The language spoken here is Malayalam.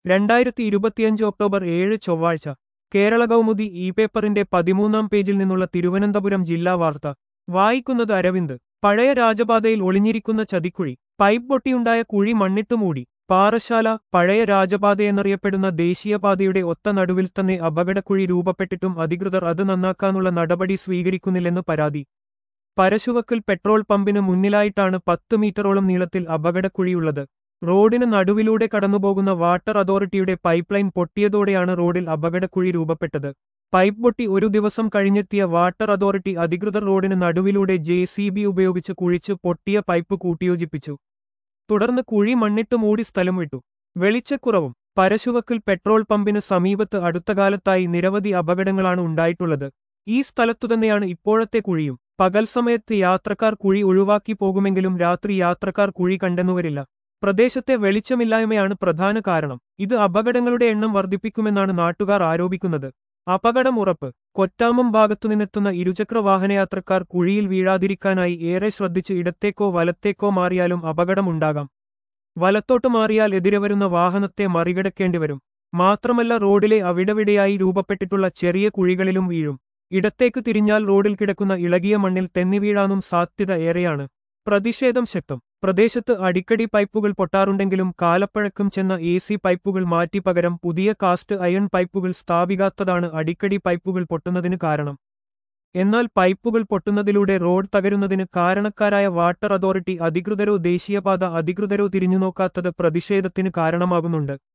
രണ്ടായിരത്തി ഇരുപത്തിയഞ്ച് ഒക്ടോബർ ഏഴ് ചൊവ്വാഴ്ച കേരള കൗമുദി ഇ പേപ്പറിന്റെ പതിമൂന്നാം പേജിൽ നിന്നുള്ള തിരുവനന്തപുരം ജില്ലാ വാർത്ത വായിക്കുന്നത് അരവിന്ദ് പഴയ രാജപാതയിൽ ഒളിഞ്ഞിരിക്കുന്ന ചതിക്കുഴി പൈപ്പ് പൊട്ടിയുണ്ടായ കുഴി മണ്ണിട്ട് മൂടി പാറശാല പഴയ രാജപാതയെന്നറിയപ്പെടുന്ന ദേശീയപാതയുടെ ഒത്ത നടുവിൽ തന്നെ അപകടക്കുഴി രൂപപ്പെട്ടിട്ടും അധികൃതർ അത് നന്നാക്കാനുള്ള നടപടി സ്വീകരിക്കുന്നില്ലെന്ന് പരാതി പരശുവക്കൽ പെട്രോൾ പമ്പിന് മുന്നിലായിട്ടാണ് പത്ത് മീറ്ററോളം നീളത്തിൽ അപകടക്കുഴിയുള്ളത് റോഡിന് നടുവിലൂടെ കടന്നുപോകുന്ന വാട്ടർ അതോറിറ്റിയുടെ പൈപ്പ് ലൈൻ പൊട്ടിയതോടെയാണ് റോഡിൽ അപകടക്കുഴി രൂപപ്പെട്ടത് പൈപ്പ് പൊട്ടി ഒരു ദിവസം കഴിഞ്ഞെത്തിയ വാട്ടർ അതോറിറ്റി അധികൃതർ റോഡിന് നടുവിലൂടെ ജെ ഉപയോഗിച്ച് കുഴിച്ച് പൊട്ടിയ പൈപ്പ് കൂട്ടിയോജിപ്പിച്ചു തുടർന്ന് കുഴി മണ്ണിട്ട് മൂടി സ്ഥലം വിട്ടു വെളിച്ചക്കുറവും പരശുവക്കൽ പെട്രോൾ പമ്പിന് സമീപത്ത് അടുത്ത കാലത്തായി നിരവധി അപകടങ്ങളാണ് ഉണ്ടായിട്ടുള്ളത് ഈ സ്ഥലത്തുതന്നെയാണ് ഇപ്പോഴത്തെ കുഴിയും പകൽ സമയത്ത് യാത്രക്കാർ കുഴി ഒഴിവാക്കി പോകുമെങ്കിലും രാത്രി യാത്രക്കാർ കുഴി കണ്ടെന്നുവരില്ല പ്രദേശത്തെ വെളിച്ചമില്ലായ്മയാണ് പ്രധാന കാരണം ഇത് അപകടങ്ങളുടെ എണ്ണം വർദ്ധിപ്പിക്കുമെന്നാണ് നാട്ടുകാർ ആരോപിക്കുന്നത് അപകടം ഉറപ്പ് കൊറ്റാമം ഭാഗത്തുനിന്നെത്തുന്ന ഇരുചക്ര വാഹനയാത്രക്കാർ കുഴിയിൽ വീഴാതിരിക്കാനായി ഏറെ ശ്രദ്ധിച്ച് ഇടത്തേക്കോ വലത്തേക്കോ മാറിയാലും അപകടമുണ്ടാകാം വലത്തോട്ട് മാറിയാൽ എതിരെ വരുന്ന വാഹനത്തെ മറികടക്കേണ്ടിവരും മാത്രമല്ല റോഡിലെ അവിടവിടെയായി രൂപപ്പെട്ടിട്ടുള്ള ചെറിയ കുഴികളിലും വീഴും ഇടത്തേക്ക് തിരിഞ്ഞാൽ റോഡിൽ കിടക്കുന്ന ഇളകിയ മണ്ണിൽ തെന്നി വീഴാനും സാധ്യത ഏറെയാണ് പ്രതിഷേധം ശക്തം പ്രദേശത്ത് അടിക്കടി പൈപ്പുകൾ പൊട്ടാറുണ്ടെങ്കിലും കാലപ്പഴക്കം ചെന്ന എ സി പൈപ്പുകൾ മാറ്റി പകരം പുതിയ കാസ്റ്റ് അയൺ പൈപ്പുകൾ സ്ഥാപിക്കാത്തതാണ് അടിക്കടി പൈപ്പുകൾ പൊട്ടുന്നതിന് കാരണം എന്നാൽ പൈപ്പുകൾ പൊട്ടുന്നതിലൂടെ റോഡ് തകരുന്നതിന് കാരണക്കാരായ വാട്ടർ അതോറിറ്റി അധികൃതരോ ദേശീയപാത അധികൃതരോ തിരിഞ്ഞുനോക്കാത്തത് പ്രതിഷേധത്തിന് കാരണമാകുന്നുണ്ട്